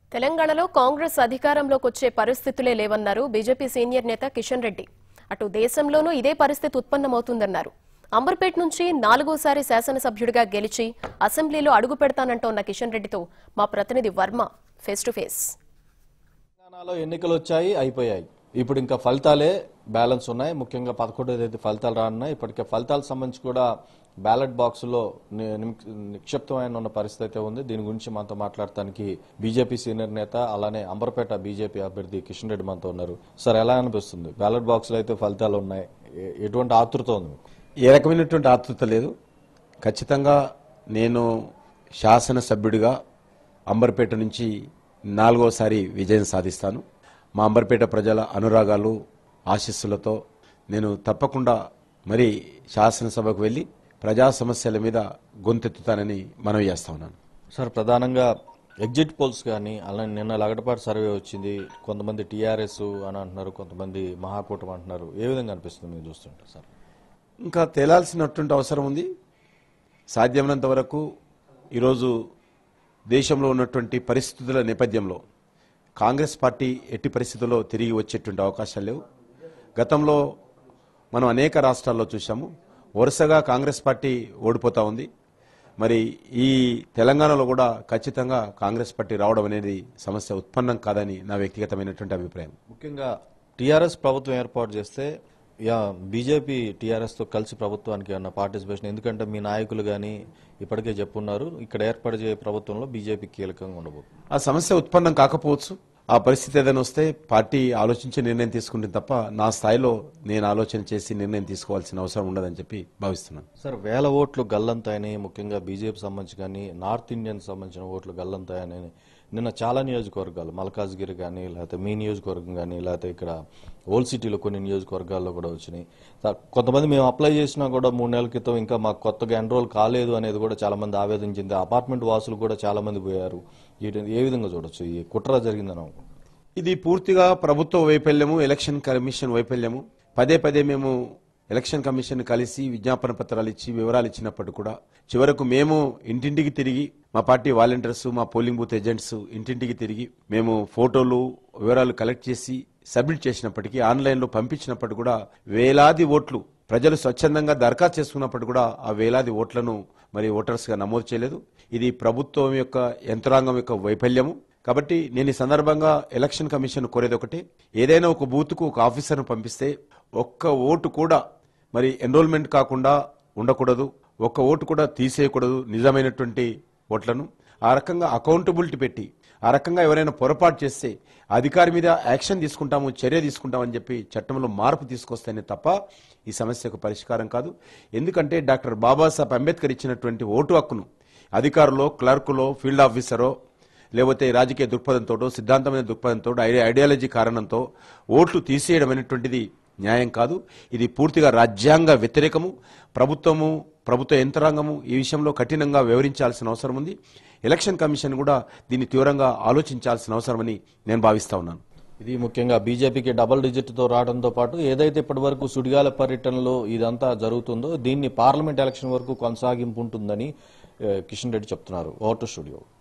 తెలంగాణలో కాంగ్రెస్ అధికారంలోకి వచ్చే పరిస్థితులే లేవన్నారు బీజేపీ సీనియర్ నేత కిషన్ రెడ్డి అటు దేశంలోనూ ఇదే పరిస్థితి ఉత్పన్నమవుతుందన్నారు అంబర్పేట నుంచి నాలుగోసారి శాసనసభ్యుడిగా గెలిచి అసెంబ్లీలో అడుగు పెడతానంటోన్న కిషన్ రెడ్డితో మా ప్రతినిధి వర్మ ఫేస్ టు ఫేస్ తెలంగాణలో ఎన్నికలు వచ్చాయి అయిపోయాయి ఇప్పుడు ఇంకా ఫలితాలే బ్యాలెన్స్ ఉన్నాయి ముఖ్యంగా పదకొండో తేదీ ఫలితాలు రానున్నాయి ఇప్పటికే ఫలితాలకు సంబంధించి కూడా బ్యాలెట్ బాక్సులో ని- నిమ్- నిక్షిప్తమైన ఉన్న పరిస్థితి అయితే ఉంది దీని గురించి మనతో మాట్లాడటానికి బీజేపీ సీనియర్ నేత అలానే అంబర్పేట బీజేపీ అభ్యర్థి కిషన్ రెడ్డి మనతో ఉన్నారు సార్ ఎలా అనిపిస్తుంది బ్యాలెట్ బాక్సులో అయితే ఫలితాలు ఉన్నాయి ఎ- ఎటువంటి ఆతృత ఉంది మీకు ఏ రకమైనటువంటి ఆతృత లేదు ఖచ్చితంగా నేను శాసనసభ్యుడిగా అంబర్పేట నుంచి నాలుగోసారి విజయం సాధిస్తాను మా అంబర్పేట ప్రజల అనురాగాలు ఆశీస్సులతో నేను తప్పకుండా మరి శాసనసభకు వెళ్ళి ప్రజా సమస్యల మీద గొంతెత్తుతానని మనవి చేస్తా ఉన్నాను సార్ ప్రధానంగా ఎగ్జిట్ పోల్స్ కానీ అలానే నిన్న లగడపాటి సర్వే వచ్చింది కొంతమంది టీఆర్ఎస్ అని అంటున్నారు కొంతమంది మహాకూటమి అంటున్నారు ఏ విధంగా అనిపిస్తుంది మీరు చూస్తుంటారు సార్ ఇంకా తేలాల్సినటువంటి అవసరం ఉంది సాధ్యమైనంత వరకు ఈరోజు దేశంలో ఉన్నటువంటి పరిస్థితుల నేపథ్యంలో కాంగ్రెస్ పార్టీ ఎట్టి పరిస్థితుల్లో తిరిగి వచ్చేటువంటి అవకాశాలు లేవు గతంలో మనం అనేక రాష్ట్రాల్లో చూసాము వరుసగా కాంగ్రెస్ పార్టీ ఓడిపోతా ఉంది మరి ఈ తెలంగాణలో కూడా ఖచ్చితంగా కాంగ్రెస్ పార్టీ రావడం అనేది సమస్య ఉత్పన్నం కాదని నా వ్యక్తిగతమైనటువంటి అభిప్రాయం ముఖ్యంగా టీఆర్ఎస్ ప్రభుత్వం ఏర్పాటు చేస్తే యా బీజేపీ టీఆర్ఎస్ తో కలిసి ప్రభుత్వానికి అన్న పార్టిసిపేషన్ ఎందుకంటే మీ నాయకులు కానీ ఇప్పటికే చెప్పున్నారు ఇక్కడ ఏర్పాటు చేయ ప్రభుత్వంలో బీజేపీ కీలకంగా ఉండబోతుంది ఆ సమస్య ఉత్పన్నం కాకపోవచ్చు ఆ పరిస్థితి ఏదైనా వస్తే పార్టీ ఆలోచించి నిర్ణయం తీసుకుంటుంది తప్ప నా స్థాయిలో నేను ఆలోచన చేసి నిర్ణయం తీసుకోవాల్సిన అవసరం ఉండదని చెప్పి భావిస్తున్నాను సార్ వేల ఓట్లు గల్లంతాయని ముఖ్యంగా బీజేపీ సంబంధించి కానీ నార్త్ ఇండియన్ సంబంధించిన ఓట్లు గల్లంతాయని నిన్న చాలా నియోజకవర్గాలు మల్కాజ్గిరి కానీ లేకపోతే మీ నియోజకవర్గం కానీ లేకపోతే ఇక్కడ ఓల్డ్ సిటీలో కొన్ని నియోజకవర్గాల్లో కూడా వచ్చినాయి తా- కొంతమంది మేము అప్లై చేసినా కూడా మూడు నెలల క్రితం ఇంకా మాకు కొత్తగా ఎన్రోల్ కాలేదు అనేది కూడా చాలా మంది ఆవేదించింది అపార్ట్మెంట్ వాసులు కూడా చాలా మంది పోయారు వీటిని ఏ విధంగా చూడొచ్చు ఈ కుట్ర జరిగిందని అనుకుంటున్నాను ఇది పూర్తిగా ప్రభుత్వ వైఫల్యము ఎలక్షన్ కమిషన్ వైఫల్యము పదే పదే మేము ఎలక్షన్ కమిషన్ కలిసి విజ్ఞాపన పత్రాలు ఇచ్చి వివరాలు ఇచ్చినప్పటికీ కూడా చివరకు మేము ఇంటింటికి తిరిగి మా పార్టీ వాలంటీర్స్ మా పోలింగ్ బూత్ ఏజెంట్స్ ఇంటింటికి తిరిగి మేము ఫోటోలు వివరాలు కలెక్ట్ చేసి సబ్మిట్ చేసినప్పటికీ ఆన్లైన్లో పంపించినప్పటికీ కూడా వేలాది ఓట్లు ప్రజలు స్వచ్ఛందంగా దరఖాస్తు చేసుకున్నప్పటికీ కూడా ఆ వేలాది ఓట్లను మరి ఓటర్స్గా నమోదు చేయలేదు ఇది ప్రభుత్వం యొక్క యంత్రాంగం యొక్క వైఫల్యము కాబట్టి నేను ఈ సందర్భంగా ఎలక్షన్ కమిషన్ కోరేది ఒకటి ఏదైనా ఒక బూత్కు ఒక ఆఫీసర్ను పంపిస్తే ఒక్క ఓటు కూడా మరి ఎన్రోల్మెంట్ కాకుండా ఉండకూడదు ఒక్క ఓటు కూడా తీసేయకూడదు నిజమైనటువంటి ఓట్లను ఆ రకంగా అకౌంటబిలిటీ పెట్టి ఆ రకంగా ఎవరైనా పొరపాటు చేస్తే అధికారి మీద యాక్షన్ తీసుకుంటాము చర్య తీసుకుంటామని చెప్పి చట్టంలో మార్పు తీసుకొస్తేనే తప్ప ఈ సమస్యకు పరిష్కారం కాదు ఎందుకంటే డాక్టర్ బాబాసాహెబ్ అంబేద్కర్ ఇచ్చినటువంటి ఓటు హక్కును అధికారులో క్లర్కులో ఫీల్డ్ ఆఫీసరో లేకపోతే రాజకీయ దృక్పథంతో సిద్ధాంతమైన దృక్పథంతో ఐడి- ఐడియాలజీ కారణంతో ఓట్లు తీసేయడం అనేటువంటిది న్యాయం కాదు ఇది పూర్తిగా రాజ్యాంగ వ్యతిరేకము ప్రభుత్వము ప్రభుత్వ యంత్రాంగము ఈ విషయంలో కఠినంగా వ్యవహరించాల్సిన అవసరం ఉంది ఎలక్షన్ కమిషన్ కూడా దీన్ని తీవ్రంగా ఆలోచించాల్సిన అవసరమని నేను భావిస్తా ఉన్నాను ఇది ముఖ్యంగా బీజేపీకి డబుల్ డిజిట్ తో రావడంతో పాటు ఏదైతే ఇప్పటి వరకు సుడిగాల పర్యటనలో ఇదంతా జరుగుతుందో దీన్ని పార్లమెంట్ ఎలక్షన్ వరకు కొనసాగింపు ఉంటుందని ఏ, కిషన్ రెడ్డి చెప్తున్నారు ఓటు స్టూడియో